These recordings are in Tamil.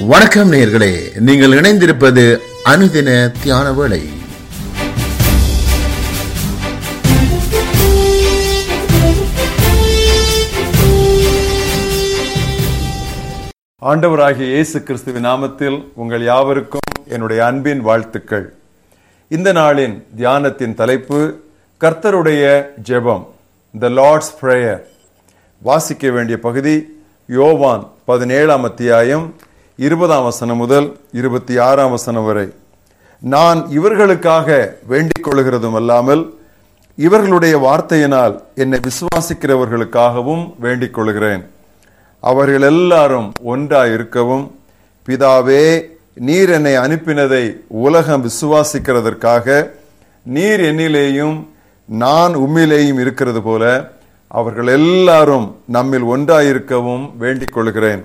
வணக்கம் நேயர்களே நீங்கள் இணைந்திருப்பது அனுதின தியான வேளை ஆண்டவராகிய இயேசு கிறிஸ்துவின் நாமத்தில் உங்கள் யாவருக்கும் என்னுடைய அன்பின் வாழ்த்துக்கள் இந்த நாளின் தியானத்தின் தலைப்பு கர்த்தருடைய ஜெபம் த லார்ட்ஸ் பிரேயர் வாசிக்க வேண்டிய பகுதி யோவான் பதினேழாம் அத்தியாயம் இருபதாம் வசனம் முதல் இருபத்தி ஆறாம் வசனம் வரை நான் இவர்களுக்காக வேண்டிக் கொள்கிறதும் அல்லாமல் இவர்களுடைய வார்த்தையினால் என்னை விசுவாசிக்கிறவர்களுக்காகவும் வேண்டிக் கொள்கிறேன் அவர்கள் எல்லாரும் ஒன்றாய் இருக்கவும் பிதாவே நீர் என்னை அனுப்பினதை உலகம் விசுவாசிக்கிறதற்காக நீர் என்னிலேயும் நான் உம்மிலேயும் இருக்கிறது போல அவர்கள் எல்லாரும் நம்மில் ஒன்றாயிருக்கவும் வேண்டிக் கொள்கிறேன்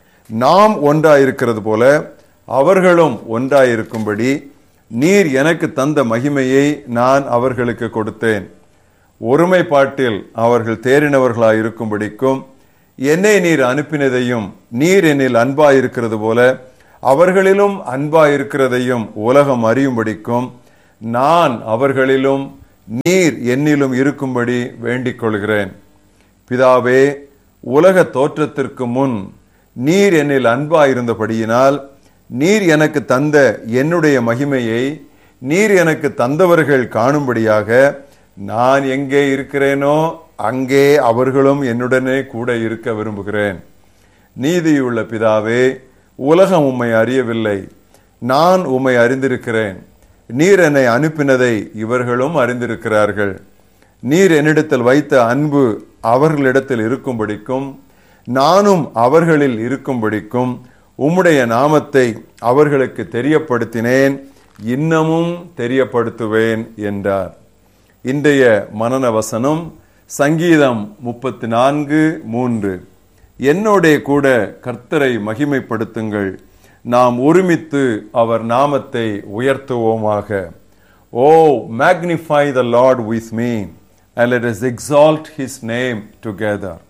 நாம் ஒன்றாயிருக்கிறது போல அவர்களும் ஒன்றாயிருக்கும்படி நீர் எனக்கு தந்த மகிமையை நான் அவர்களுக்கு கொடுத்தேன் ஒருமைப்பாட்டில் அவர்கள் தேறினவர்களாயிருக்கும்படிக்கும் என்னை நீர் அனுப்பினதையும் நீர் என்னில் அன்பாயிருக்கிறது போல அவர்களிலும் அன்பாயிருக்கிறதையும் உலகம் அறியும்படிக்கும் நான் அவர்களிலும் நீர் என்னிலும் இருக்கும்படி வேண்டிக் கொள்கிறேன் பிதாவே உலக தோற்றத்திற்கு முன் நீர் என்னில் அன்பாயிருந்தபடியினால் நீர் எனக்கு தந்த என்னுடைய மகிமையை நீர் எனக்கு தந்தவர்கள் காணும்படியாக நான் எங்கே இருக்கிறேனோ அங்கே அவர்களும் என்னுடனே கூட இருக்க விரும்புகிறேன் நீதியுள்ள பிதாவே உலகம் உம்மை அறியவில்லை நான் உம்மை அறிந்திருக்கிறேன் நீர் என்னை அனுப்பினதை இவர்களும் அறிந்திருக்கிறார்கள் நீர் என்னிடத்தில் வைத்த அன்பு அவர்களிடத்தில் இருக்கும்படிக்கும் நானும் அவர்களில் இருக்கும்படிக்கும் உம்முடைய நாமத்தை அவர்களுக்கு தெரியப்படுத்தினேன் இன்னமும் தெரியப்படுத்துவேன் என்றார் இன்றைய மனன வசனம் சங்கீதம் முப்பத்தி நான்கு மூன்று என்னோடே கூட கர்த்தரை மகிமைப்படுத்துங்கள் நாம் ஒருமித்து அவர் நாமத்தை உயர்த்துவோமாக O magnify the Lord with me and let us exalt his name together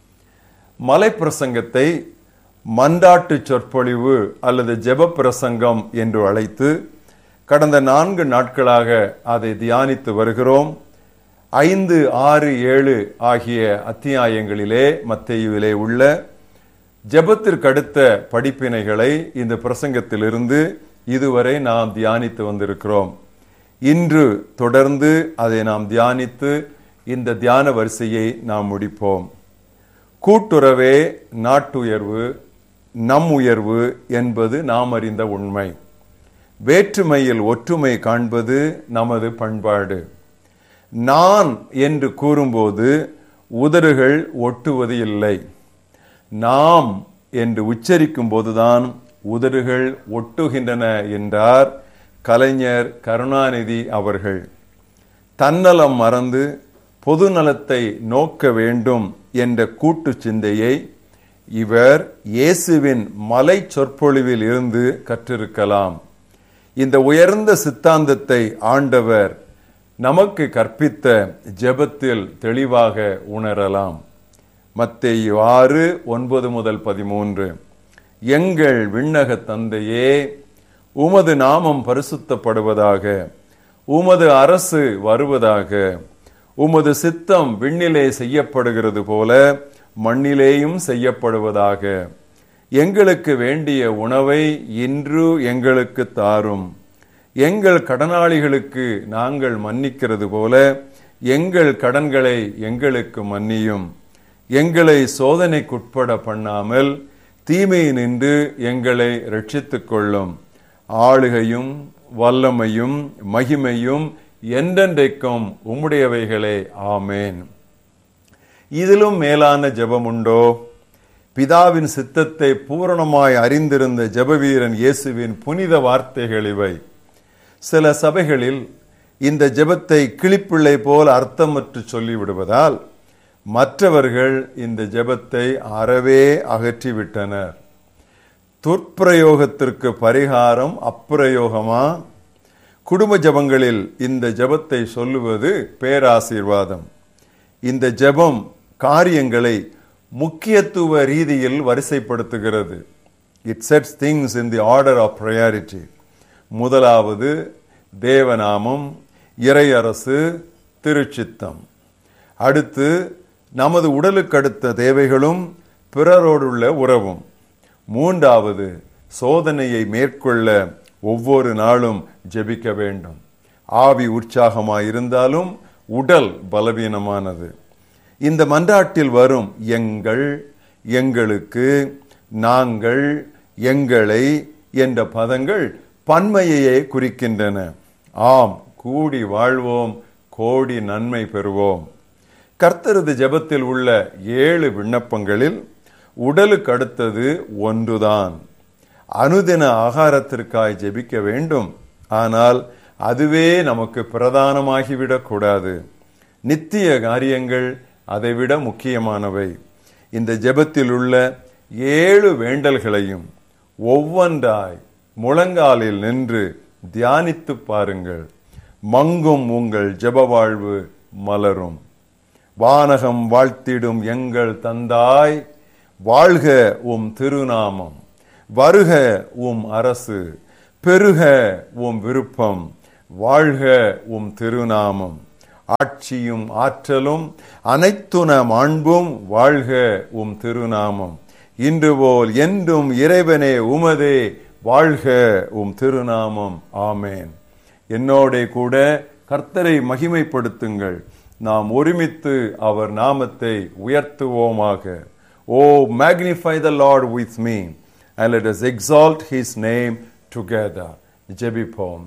மலைப்பிரசங்கத்தை மண்டாட்டு சொற்பொழிவு அல்லது ஜெப பிரசங்கம் என்று அழைத்து கடந்த நான்கு நாட்களாக அதை தியானித்து வருகிறோம் ஐந்து ஆறு ஏழு ஆகிய அத்தியாயங்களிலே மத்தேயுவிலே உள்ள ஜெபத்திற்கு அடுத்த படிப்பினைகளை இந்த பிரசங்கத்திலிருந்து இதுவரை நாம் தியானித்து வந்திருக்கிறோம் இன்று தொடர்ந்து அதை நாம் தியானித்து இந்த தியான வரிசையை நாம் முடிப்போம் கூட்டுறவே நாட்டுயர்வு நம் உயர்வு என்பது நாம் அறிந்த உண்மை வேற்றுமையில் ஒற்றுமை காண்பது நமது பண்பாடு நான் என்று கூறும்போது உதடுகள் ஒட்டுவது இல்லை நாம் என்று உச்சரிக்கும் போதுதான் உதடுகள் ஒட்டுகின்றன என்றார் கலைஞர் கருணாநிதி அவர்கள் தன்னலம் மறந்து பொது நலத்தை நோக்க வேண்டும் என்ற கூட்டு சிந்தையை இவர் இயேசுவின் மலை சொற்பொழிவில் இருந்து கற்றிருக்கலாம் இந்த உயர்ந்த சித்தாந்தத்தை ஆண்டவர் நமக்கு கற்பித்த ஜெபத்தில் தெளிவாக உணரலாம் மத்தேயு ஆறு ஒன்பது முதல் பதிமூன்று எங்கள் விண்ணக தந்தையே உமது நாமம் பரிசுத்தப்படுவதாக உமது அரசு வருவதாக உமது சித்தம் விண்ணிலே செய்யப்படுகிறது போல மண்ணிலேயும் செய்யப்படுவதாக எங்களுக்கு வேண்டிய உணவை இன்று எங்களுக்கு தாரும் எங்கள் கடனாளிகளுக்கு நாங்கள் மன்னிக்கிறது போல எங்கள் கடன்களை எங்களுக்கு மன்னியும் எங்களை சோதனைக்குட்பட பண்ணாமல் தீமை நின்று எங்களை ரட்சித்துக் கொள்ளும் ஆளுகையும் வல்லமையும் மகிமையும் என்றென்றைக்கும் உம்முடையவைகளே ஆமேன் இதிலும் மேலான ஜெபம் உண்டோ பிதாவின் சித்தத்தை பூரணமாய் அறிந்திருந்த ஜெபவீரன் இயேசுவின் புனித வார்த்தைகள் இவை சில சபைகளில் இந்த ஜெபத்தை கிளிப்பிள்ளை போல் அர்த்தமற்று சொல்லிவிடுவதால் மற்றவர்கள் இந்த ஜெபத்தை அறவே அகற்றிவிட்டனர் துர்ப்பிரயோகத்திற்கு பரிகாரம் அப்பிரயோகமா குடும்ப ஜபங்களில் இந்த ஜபத்தை சொல்லுவது பேராசீர்வாதம் இந்த ஜெபம் காரியங்களை முக்கியத்துவ ரீதியில் வரிசைப்படுத்துகிறது it sets things in the order of priority முதலாவது தேவநாமம் இறையரசு திருச்சித்தம் அடுத்து நமது உடலுக்கு அடுத்த தேவைகளும் பிறரோடுள்ள உறவும் மூன்றாவது சோதனையை மேற்கொள்ள ஒவ்வொரு நாளும் ஜெபிக்க வேண்டும் ஆவி உற்சாகமாய் இருந்தாலும் உடல் பலவீனமானது இந்த மன்றாட்டில் வரும் எங்கள் எங்களுக்கு நாங்கள் எங்களை என்ற பதங்கள் பன்மையையே குறிக்கின்றன ஆம் கூடி வாழ்வோம் கோடி நன்மை பெறுவோம் கர்த்தரது ஜெபத்தில் உள்ள ஏழு விண்ணப்பங்களில் உடலுக்கு அடுத்தது ஒன்றுதான் அனுதின ஆகாரத்திற்காய் ஜெபிக்க வேண்டும் ஆனால் அதுவே நமக்கு பிரதானமாகிவிடக் கூடாது நித்திய காரியங்கள் அதைவிட முக்கியமானவை இந்த ஜெபத்தில் உள்ள ஏழு வேண்டல்களையும் ஒவ்வொன்றாய் முழங்காலில் நின்று தியானித்து பாருங்கள் மங்கும் உங்கள் ஜெப வாழ்வு மலரும் வானகம் வாழ்த்திடும் எங்கள் தந்தாய் வாழ்க உம் திருநாமம் வருக உம் அரசு பெருக உம் விருப்பம் வாழ்க உம் திருநாமம் ஆட்சியும் ஆற்றலும் அனைத்துன மாண்பும் வாழ்க உம் திருநாமம் இன்று போல் என்றும் இறைவனே உமதே வாழ்க உம் திருநாமம் ஆமேன் என்னோட கூட கர்த்தரை மகிமைப்படுத்துங்கள் நாம் ஒருமித்து அவர் நாமத்தை உயர்த்துவோமாக O magnify the Lord with me and let us exalt his name together ஜெபிப்போம்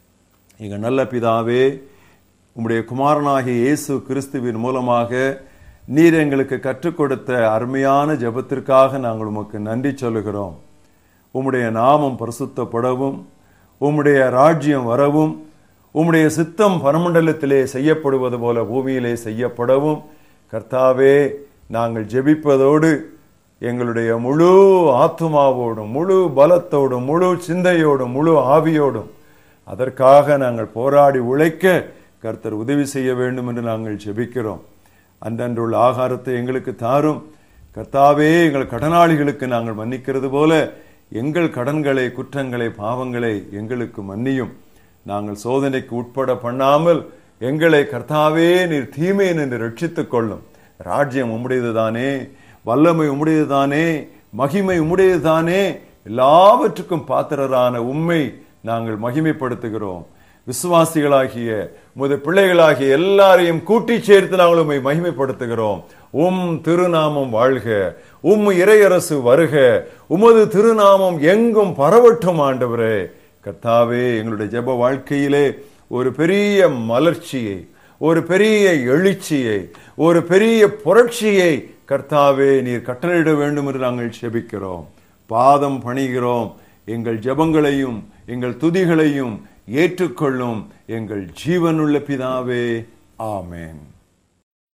எங்க நல்ல பிதாவே உம்முடைய குமாரனாகிய இயேசு கிறிஸ்துவின் மூலமாக நீர் எங்களுக்கு கற்றுக் கொடுத்த அருமையான ஜெபத்திற்காக நாங்கள் உமக்கு நன்றி சொல்லுகிறோம் உம்முடைய நாமம் பரிசுத்தப்படவும் உம்முடைய ராஜ்யம் வரவும் உம்முடைய சித்தம் பரமண்டலத்திலே செய்யப்படுவது போல பூமியிலே செய்யப்படவும் கர்த்தாவே நாங்கள் ஜெபிப்பதோடு எங்களுடைய முழு ஆத்துமாவோடும் முழு பலத்தோடும் முழு சிந்தையோடும் முழு ஆவியோடும் அதற்காக நாங்கள் போராடி உழைக்க கர்த்தர் உதவி செய்ய வேண்டும் என்று நாங்கள் ஜெபிக்கிறோம் அன்றன்றுள்ள ஆகாரத்தை எங்களுக்கு தாரும் கர்த்தாவே எங்கள் கடனாளிகளுக்கு நாங்கள் மன்னிக்கிறது போல எங்கள் கடன்களை குற்றங்களை பாவங்களை எங்களுக்கு மன்னியும் நாங்கள் சோதனைக்கு உட்பட பண்ணாமல் எங்களை கர்த்தாவே நீர் தீமை என்று ரட்சித்துக் கொள்ளும் ராஜ்யம் உம்முடையதுதானே வல்லமை உம்முடையதுதானே மகிமை உம்முடையதுதானே எல்லாவற்றுக்கும் பாத்திரரான உண்மை நாங்கள் மகிமைப்படுத்துகிறோம் விசுவாசிகளாகிய முத பிள்ளைகளாகிய எல்லாரையும் கூட்டி சேர்த்து நாங்கள் உண்மை மகிமைப்படுத்துகிறோம் உம் திருநாமம் வாழ்க உம் இறையரசு வருக உமது திருநாமம் எங்கும் பரவட்டும் ஆண்டவரே கர்த்தாவே எங்களுடைய ஜெப வாழ்க்கையிலே ஒரு பெரிய மலர்ச்சியை ஒரு பெரிய எழுச்சியை ஒரு பெரிய புரட்சியை கர்த்தாவே நீர் கட்டளையிட வேண்டும் என்று நாங்கள் செபிக்கிறோம் பாதம் பணிகிறோம் எங்கள் ஜெபங்களையும் எங்கள் துதிகளையும் ஏற்றுக்கொள்ளும் எங்கள் ஜீவனுள்ள பிதாவே ஆமேன்